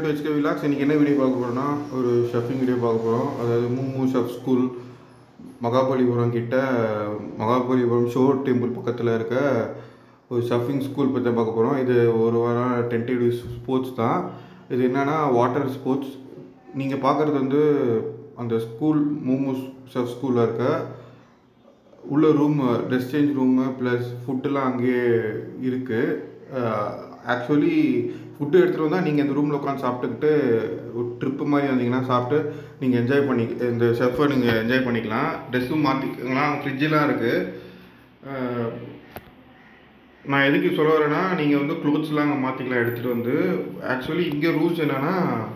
H K vlogs இன்றைக்கி என்ன video பார்க்க போகிறோம்னா ஒரு ஷெஃபிங் வீடியோ பார்க்க போகிறோம் அதாவது மூமு ஷெஃப் ஸ்கூல் மகாபலிபுரம் கிட்ட மகாபலிபுரம் ஷோர் டெம்பிள் பக்கத்தில் இருக்க ஒரு ஷெஃபிங் ஸ்கூல் பற்றி பார்க்க போகிறோம் இது ஒரு வாரம் டென்டேட்டிவ் ஸ்போர்ட்ஸ் தான் இது என்னென்னா வாட்டர் ஸ்போர்ட்ஸ் நீங்கள் பார்க்குறது வந்து அந்த ஸ்கூல் மூமு ஷெஃப் ஸ்கூலில் இருக்க உள்ள room dress change room plus ஃபுட்டுலாம் அங்கேயே இருக்குது ஆக்சுவலி ஃபுட்டு எடுத்துகிட்டு வந்தால் நீங்கள் இந்த ரூமில் உட்காந்து சாப்பிட்டுக்கிட்டு ஒரு ட்ரிப்பு மாதிரி வந்தீங்கன்னா சாப்பிட்டு நீங்கள் என்ஜாய் பண்ணி இந்த ஷெஃப்பை நீங்கள் என்ஜாய் பண்ணிக்கலாம் ட்ரெஸ்ஸும் மாற்றிக்கலாம் ஃப்ரிட்ஜெலாம் இருக்குது நான் எதுக்கு சொல்ல வரேன்னா நீங்கள் வந்து க்ளோத்ஸ்லாம் அங்கே மாற்றிக்கலாம் எடுத்துகிட்டு வந்து ஆக்சுவலி இங்கே ரூல்ஸ் என்னென்னா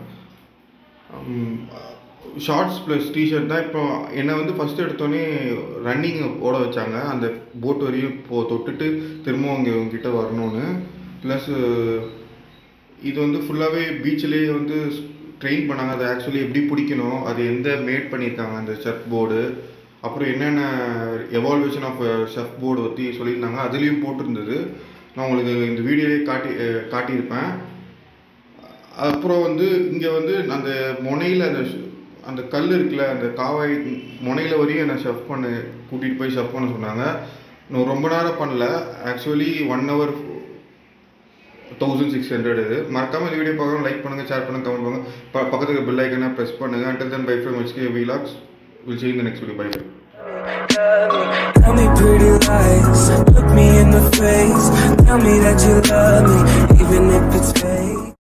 ஷார்ட்ஸ் ப்ளஸ் டிஷர்ட் தான் இப்போ என்னை வந்து ஃபஸ்ட்டு எடுத்தோடனே ரன்னிங் ஓட வச்சாங்க அந்த போட் வரையும் இப்போ தொட்டுட்டு திரும்பவும் இங்கே உங்ககிட்ட வரணும்னு ப்ளஸ் இது வந்து ஃபுல்லாகவே பீச்சிலேயே வந்து ட்ரெயின் பண்ணாங்க அதை ஆக்சுவலி எப்படி பிடிக்கணும் அது எந்த மேட் பண்ணியிருக்காங்க அந்த ஷெஃப் போர்டு அப்புறம் என்னென்ன எவால்வேஷன் ஆஃப் ஷெஃப் போர்டு பற்றி சொல்லியிருந்தாங்க அதுலேயும் போட்டிருந்தது நான் உங்களுக்கு இந்த வீடியோவே காட்டி அஹ் காட்டியிருப்பேன் அப்புறம் வந்து இங்கே வந்து அந்த முனையில் அந்த ஷ்- அந்த கல் இருக்குல்ல அந்த காவாய் முனையில் வரையும் என்னை ஷெஃப் பண்ண கூட்டிகிட்டு போய் ஷெஃப் பண்ண சொன்னாங்க நான் ரொம்ப நேரம் பண்ணல actually one hour thousand six hundred இது மறக்காமல் இந்த வீடியோ பார்க்கணும் லைக் பண்ணுங்கள் ஷேர் பண்ணுங்கள் கமெண்ட் பண்ணுங்கள் ப பக்கத்துக்கு பெல் ஐக்கனை ப்ரெஸ் பண்ணுங்கள் until then bye from HK vlogs will see you in the next video bye bye Tell me pretty lies, look me in the face. Tell me that you love me, even if it's fake.